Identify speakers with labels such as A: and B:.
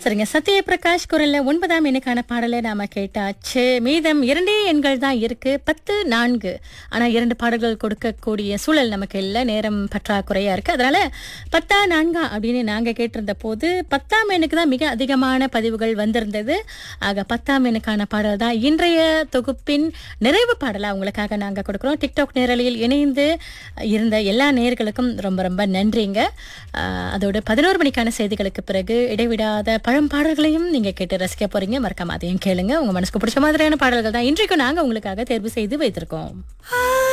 A: சரிங்க சத்யபிரகாஷ் குரல்ல ஒன்பதாம் எண்ணுக்கான பாடலை நாம கேட்டாச்சு மீதம் இரண்டே எண்கள் தான் இருக்கு பத்து நான்கு ஆனா இரண்டு பாடல்கள் கொடுக்கக்கூடிய சூழல் நமக்கு இல்லை நேரம் பற்றாக்குறையா இருக்கு அதனால பத்தா நான்கா அப்படின்னு நாங்க கேட்டிருந்த போது பத்தாம் எண்ணுக்கு தான் மிக அதிகமான பதிவுகள் வந்திருந்தது ஆக பத்தாம் எண்ணுக்கான பாடல் தான் இன்றைய தொகுப்பின் நிறைவு பாடலா உங்களுக்காக நாங்க கொடுக்கிறோம் டிக்டாக் நேரலையில் இணைந்து இருந்த எல்லா நேயர்களுக்கும் ரொம்ப ரொம்ப நன்றிங்க ஆஹ் அதோட பதினோரு மணிக்கான செய்திகளுக்கு பிறகு இடைவிடாத பழம் பாடல்களையும் நீங்க கேட்டு ரசிக்க போறீங்க மறக்காம அதையும் கேளுங்க உங்க மனசுக்கு பிடிச்ச மாதிரியான பாடல்கள் தான் இன்றைக்கும் நாங்க உங்களுக்காக தேர்வு செய்து வைத்திருக்கோம்